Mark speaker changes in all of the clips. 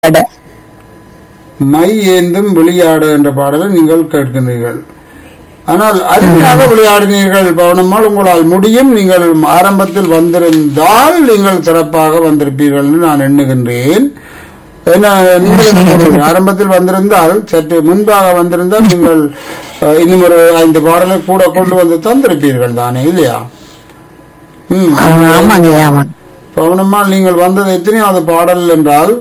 Speaker 1: விளையாட
Speaker 2: மை ஏந்தும் விளையாடு என்ற பாடலை நீங்கள் கேட்கின்றீர்கள் ஆனால் அருமையாக விளையாடினீர்கள் பவனம்மாள் உங்களால் முடியும் நீங்கள் ஆரம்பத்தில் வந்திருந்தால் நீங்கள் சிறப்பாக வந்திருப்பீர்கள் என்று நான் எண்ணுகின்றேன் என்ன நீங்கள் என்ன சொல்றீங்க? ஆரம்பத்தில் வந்திருந்தால் சற்று முன்பாக வந்திருந்தால் நீங்கள் அஹ், இன்னும் ஒரு ஐந்து பாடலை கூட கொண்டு வந்து தந்திருப்பீர்கள் தானே இல்லையா ம்
Speaker 1: ஆமாங்க ஆமாங்க
Speaker 2: பவுனம்மாள் நீங்கள் வந்தது எத்தனையாவது பாடல் என்றால்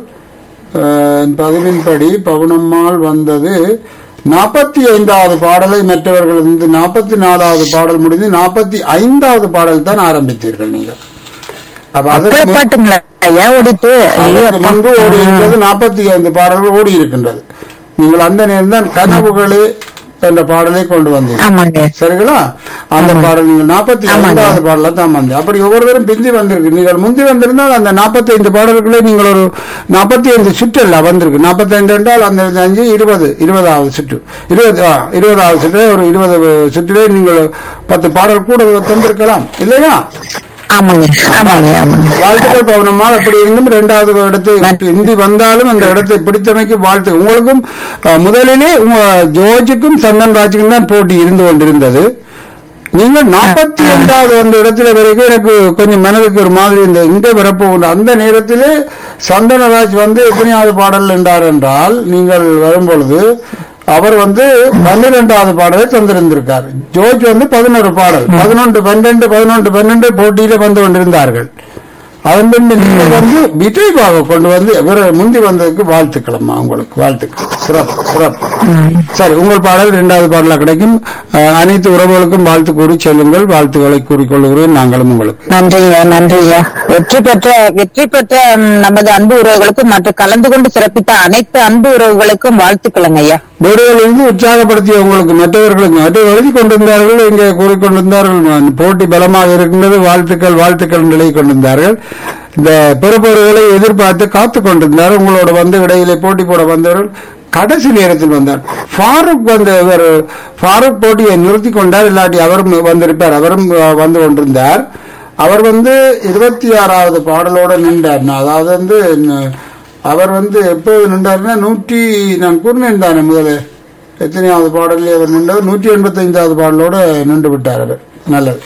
Speaker 2: அஹ், பதிவின்படி பவுனம்மாள் வந்தது நாற்பத்தி ஐந்தாவது பாடலை மற்றவர்கள் வந்து நாற்பத்தி நாலாவது பாடல் முடிந்து நாற்பத்தி ஐந்தாவது பாடல் தான் ஆரம்பித்தீர்கள் நீங்கள் அப்ப
Speaker 1: அப்படியே
Speaker 2: அதற்கு முன்-
Speaker 1: பாட்டுங்களா ஐயா ஓடிட்டு ஐயோ
Speaker 2: அதற்கு முன்பு ஓடி இருந்தது நாற்பத்தி ஐந்து பாடல்கள் ஓடி இருக்கின்றது நீங்கள் அந்த நேரம் தான் கனவுகளே என்ற பாடலை கொண்டு வந்தீர்கள்
Speaker 1: ஆமாங்க
Speaker 2: சரிங்களா அந்த பாடல் நீங்கள் நாற்பத்தி ஐந்தாவது பாடல தான் வந்து அப்படி ஒவ்வொருவரும் பிந்தி வந்திருக்கு நீங்கள் முந்தி வந்திருந்தால் அந்த நாற்பத்தி ஐந்து பாடல்களே நீங்கள் ஒரு நாற்பத்தி ஐந்து சுற்று இல்ல வந்திருக்கு நாற்பத்தி ஐந்து என்றால் அந்த அஞ்சு இருபது இருபதாவது சுற்று இருபது ஆ, இருபதாவது சுற்று ஒரு இருபது சுற்றிலே நீங்கள் பத்து பாடல் கூட தந்திருக்கலாம் இல்லையா
Speaker 1: ஆமாங்க ஆமாங்க ஆமாங்க
Speaker 2: வாழ்த்துக்கள் பவுனம்மா அப்படி இருந்தும் இரண்டாவது இடத்தை இந்தி வந்தாலும் அந்த இடத்தை பிடித்தமைக்கு வாழ்த்து உங்களுக்கும் அஹ், முதலிலே உங்க ஜோர்ஜுக்கும் சந்தன் ராஜுக்கும் தான் போட்டி இருந்து கொண்டிருந்தது நீங்கள் நாற்பத்தி ஐந்தாவது அந்த இடத்துல வரைக்கும் எனக்கு கொஞ்சம் மனதுக்கு ஒரு மாதிரி இந்த இங்க வரப்போகின்ற அந்த நேரத்திலே சந்தனராஜ் வந்து எத்தனையாவது பாடல் என்றார் என்றால் நீங்கள் வரும்பொழுது அவர் வந்து பன்னிரெண்டாவது பாடலை தந்திருந்திருக்கார் ஜோர்ஜ் வந்து பதினோரு பாடல் பதினொன்று பன்னெண்டு பதினொன்று பன்னெண்டு போட்டியில வந்து கொண்டிருந்தார்கள் அதன் பின்பு நீங்கள் வந்து விஜய்பாவை கொண்டு வந்து இவர முந்தி வந்ததுக்கு வாழ்த்துக்களம்மா உங்களுக்கு வாழ்த்துக்கள் சிறப்பு சிறப்பு சரி உங்கள் பாடல் இரண்டாவது பாடலா கிடைக்கும் அஹ், அனைத்து உறவுகளுக்கும் வாழ்த்து கூறி செல்லுங்கள் வாழ்த்துக்களை கூறிக்கொள்கிறேன் நாங்களும் உங்களுக்கு
Speaker 1: நன்றிங்க நன்றிங்க வெற்றி பெற்ற வெற்றி பெற்ற ம், நமது அன்பு உறவுகளுக்கும் மற்றும் கலந்து கொண்டு சிறப்பித்த அனைத்து அன்பு உறவுகளுக்கும் வாழ்த்துக்களுங்க ஐயா
Speaker 2: வீடுகளிலிருந்து உற்சாகப்படுத்திய உங்களுக்கு மற்றவர்களுக்கு மற்ற எழுதி கொண்டிருந்தார்கள் இங்கே கூறிக்கொண்டிருந்தார்கள் போட்டி பலமாக இருக்கின்றது வாழ்த்துக்கள் வாழ்த்துக்கள் நிலை கொண்டிருந்தார்கள் இந்த பெறுபவர்களை எதிர்பார்த்து காத்து கொண்டிருந்தார் உங்களோட வந்து இடையிலே போட்டி போட வந்தவர்கள் கடைசி நேரத்தில் வந்தார் ஃபாரூக் வந்து இவர் ஃபாரூக் போட்டியை நிறுத்தி கொண்டார் இல்லாட்டி அவரும் வந்திருப்பார் அவரும் அஹ், வந்து கொண்டிருந்தார் அவர் வந்து இருபத்தி ஆறாவது பாடலோட நின்றார் நான் அதாவது வந்து ந- அவர் வந்து எப்போது நின்றார்னா நூற்றி நான் கூறினேன் தானே முதல்ல எத்தனையாவது பாடலில் அவர் நின்றவர் நூற்றி எண்பத்தி ஐந்தாவது பாடலோட நின்று விட்டார் அவர் நல்லது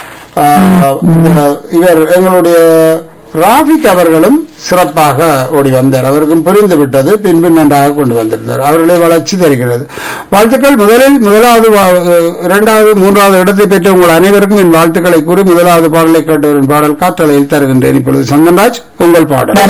Speaker 2: ஆஹ், இவர் எங்களுடைய ராபிக் அவர்களும் சிறப்பாக ஓடி வந்தார் அவருக்கும் புரிந்து விட்டது பின்பு நன்றாக கொண்டு வந்திருந்தார் அவர்களை வளர்ச்சி தருகிறது வாழ்த்துக்கள் முதலில் முதலாவது வா- இரண்டாவது மூன்றாவது இடத்தை பெற்ற உங்கள் அனைவருக்கும் என் வாழ்த்துக்களை கூறி முதலாவது பாடலை கேட்டவரின் பாடல் காற்றலையில் தருகின்றேன் இப்பொழுது சந்தன்ராஜ் உங்கள் பாடல்